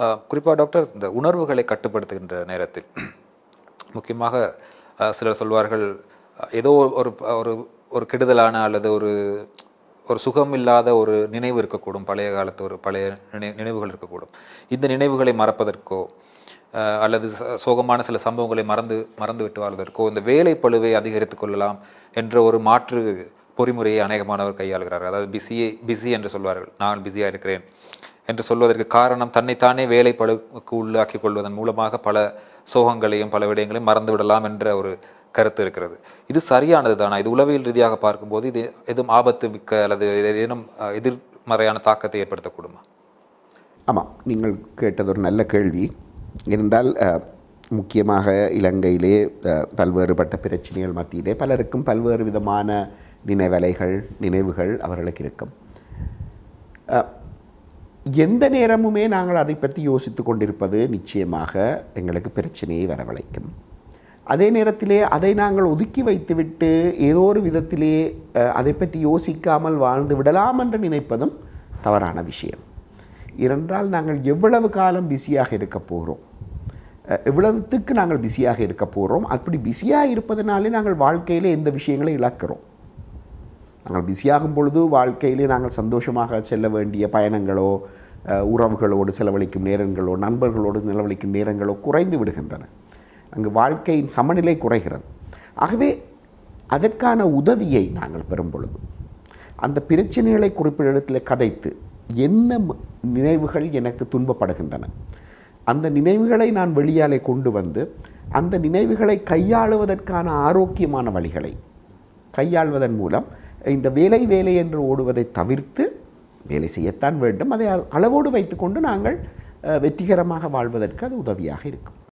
குறிப்பாக டாக்டர் இந்த உணர்வுகளை கட்டுப்படுத்துகின்ற நேரத்தில் முக்கியமாக அஹ், சிலர் சொல்வார்கள் அஹ், ஏதோ ஒரு ஒரு ஒரு கெடுதலான அல்லது ஒரு ஒரு சுகம் இல்லாத ஒரு நினைவு இருக்கக்கூடும் பழைய காலத்து ஒரு பழைய நினை நினைவுகள் இருக்கக்கூடும் இந்த நினைவுகளை மறப்பதற்கோ அஹ், அல்லது ச- சோகமான சில சம்பவங்களை மறந்து மறந்து விட்டு வாழ்வதற்கோ இந்த வேலை பளுவை அதிகரித்துக் கொள்ளலாம் என்ற ஒரு மாற்று பொறிமுறையை அநேகமானவர் கையாளுகிறார்கள் அதாவது பிஸியை பிஸி என்று சொல்வார்கள் நான் பிஸியாக இருக்கிறேன் என்று சொல்வதற்கு காரணம் தன்னைத்தானே வேலை பளுவுக்கு உள்ளாக்கிக் கொள்வதன் மூலமாக பல சோகங்களையும் பல விடயங்களையும் மறந்து விடலாம் என்ற ஒரு கருத்து இருக்கிறது இது சரியானது தானா இது உளவியல் ரீதியாக பார்க்கும்போது இது எதுவும் ஆபத்து மிக்க அல்லது ஏதேனும் அஹ், எதிர்மறையான தாக்கத்தை ஏற்படுத்தக்கூடுமா ஆமாம் நீங்கள் கேட்டது ஒரு நல்ல கேள்வி ஏனென்றால் அஹ், முக்கியமாக இலங்கையிலே அஹ், பல்வேறுபட்ட பிரச்சனைகள் மத்தியிலே பலருக்கும் பல்வேறு விதமான நினைவலைகள் நினைவுகள் அவர்களுக்கு இருக்கும் அஹ், எந்த நேரமுமே நாங்கள் அதை பற்றி யோசித்து கொண்டிருப்பது நிச்சயமாக எங்களுக்கு பிரச்சனையை வரவழைக்கும் அதே நேரத்திலே அதை நாங்கள் ஒதுக்கி வைத்துவிட்டு ஏதோ ஒரு விதத்திலே அஹ், அதை பற்றி யோசிக்காமல் வாழ்ந்து விடலாம் என்று நினைப்பதும் தவறான விஷயம் ஏனென்றால் நாங்கள் எவ்வளவு காலம் பிஸியாக இருக்க போகிறோம் அஹ், எவ்வளவுத்துக்கு நாங்கள் பிஸியாக இருக்க போகிறோம் அப்படி பிஸியாக இருப்பதனாலே நாங்கள் வாழ்க்கையிலே எந்த விஷயங்களை இழக்கிறோம் நாங்கள் பிஸியாகும் பொழுது வாழ்க்கையிலே நாங்கள் சந்தோஷமாக செல்ல வேண்டிய பயணங்களோ அஹ், உறவுகளோடு செலவழிக்கும் நேரங்களோ நண்பர்களோடு செலவழிக்கும் நேரங்களோ குறைந்து விடுகின்றன அங்கு வாழ்க்கையின் சமநிலை குறைகிறது ஆகவே அதற்கான உதவியை நாங்கள் பெறும் பொழுது அந்த பிரச்சனைகளை குறிப்பிட்ட இடத்துல கதைத்து என்ன ம- நினைவுகள் எனக்கு துன்பப்படுகின்றன அந்த நினைவுகளை நான் வெளியாலே கொண்டு வந்து அந்த நினைவுகளை கையாளுவதற்கான ஆரோக்கியமான வழிகளை கையாள்வதன் மூலம் இந்த வேலை வேலை என்று ஓடுவதை தவிர்த்து வேலை செய்யத்தான் வேண்டும் அதை அளவோடு வைத்துக்கொண்டு நாங்கள் அஹ், வெற்றிகரமாக வாழ்வதற்கு அது உதவியாக இருக்கும்